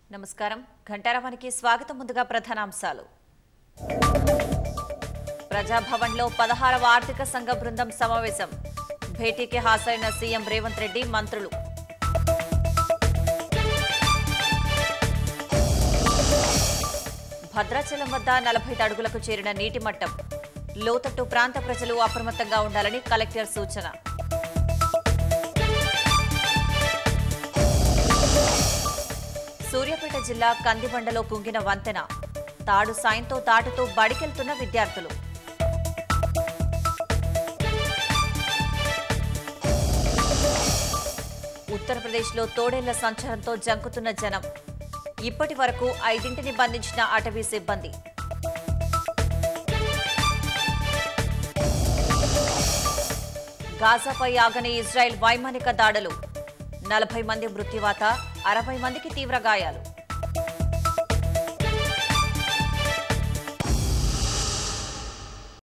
నమస్కారం ఘంటారావానికి స్వాగతం ముందుగా ప్రధానాంశాలు ప్రజాభవన్లో పదహారవ ఆర్థిక సంఘ బృందం సమావేశం భేటీకి హాజరైన సీఎం రేవంత్ రెడ్డి మంత్రులు భద్రాచలం వద్ద నలభై అడుగులకు చేరిన నీటి మట్టం లోతట్టు ప్రాంత ప్రజలు అప్రమత్తంగా ఉండాలని కలెక్టర్ సూచన సూర్యాపేట జిల్లా కందిబండలో కుంగిన వంతెన తాడు సాయంతో తాటుతూ బడికెళ్తున్న విద్యార్థులు ఉత్తరప్రదేశ్లో తోడేళ్ల సంచారంతో జంకుతున్న జనం ఇప్పటి వరకు ఐదింటిని బంధించిన అటవీ సిబ్బంది గాజాపై ఆగని ఇజ్రాయెల్ వైమానిక దాడులు నలభై మంది మృత్యువాత అరవై మందికి తీవ్ర గాయాలు